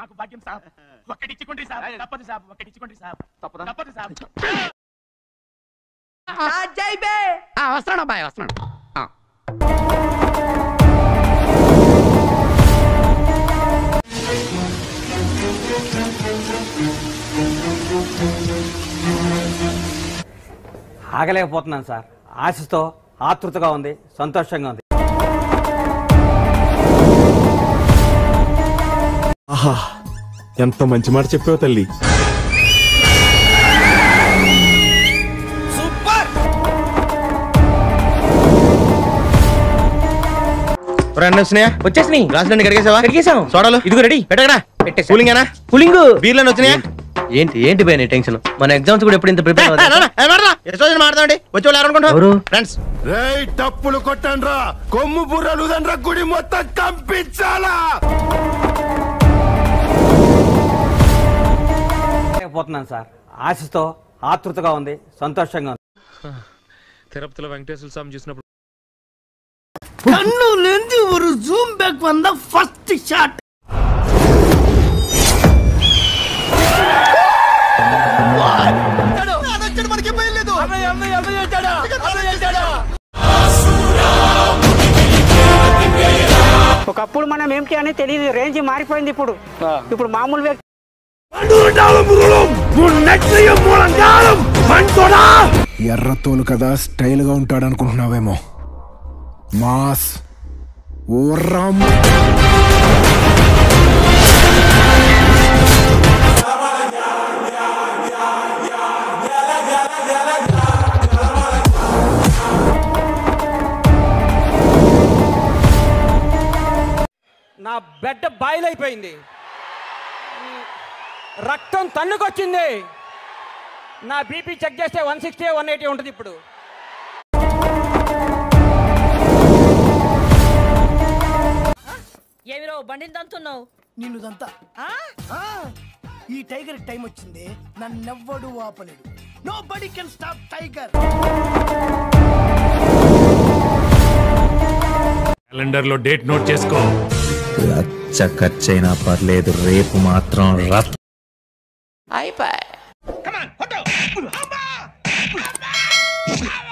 మాకు భాగ్యం సాబ్ ఒక్కటిచ్చుకోండి సాబ్ తప్పదు సాబ్ ఒక్కటిచ్చుకోండి సాబ్ తప్పదా? తప్పదు సాబ్ వస్తున్నాడు అబ్బాయి వస్తున్నాడు ఆ. ఆగలేకపోతున్నాను సార్ ఆశతో ఆతృతగా ఉంది సంతోషంగా ఉంది ఆహా ఎంత మంచి మాట చెప్పావు తల్లి వచ్చినాయా వచ్చేసినాయి గ్లాసులన్నీ కడిగేసావా కడిగేసాం. సోడాలు ఇదిగో రెడీ పెట్టగడా పెట్టేసా. కూలింగేనా పులింగు బీర్లను వచ్చినాయా ఏంటి ఏంటి భయ టెన్షన్ మన ఎగ్జామ్స్ కూడా ఎప్పుడు ఇంత ప్రిపేర్ మాట్లాడండి వచ్చి వాళ్ళు ఎవరు? ఎవరనుకుంటారు ఫ్రెండ్స్ రేయ్ టప్పులు కొట్టండ్రా కొమ్ము బుర్రలు దండ్రా గుడి మొత్తం కంపించాలా ఆగలేకపోతున్నాను సార్ ఆశతో ఆతృతగా ఉంది సంతోషంగా ఉంది తిరుపతిలో వెంకటేశ్వర స్వామి చూసినప్పుడు கண்ணுலேருந்து ஒரு ஜூம் பேக் வந்த ஃபர்ஸ்ட் ஷாட் ఒకప్పుడు మనం ఏంటి అని తెలియదు రేంజ్ మారిపోయింది ఇప్పుడు ఇప్పుడు మామూలు వ్యక్తి ఎర్రతోలు కదా స్టైల్ గా ఉంటాడు అనుకుంటున్నావేమో మాస్ ఓర్రామ్ నా బెడ్ బాయిల్ అయిపోయింది రక్తం తన్నుకొచ్చింది నా బీపీ చెక్ చేస్తే వన్ సిక్స్టీ వన్ ఎయిటీ ఉంటుంది ఇప్పుడు ఏమిరో బండిని తంతున్నావు నిన్ను దంతా ఈ టైగర్ టైం వచ్చింది నన్నెవ్వడు ఆపలేడు nobody can stop tiger calendar లో డేట్ నోట్ చేసుకో లచ్చ ఖర్చైనా పర్లేదు రేపు మాత్రం రత్ అయిపోయి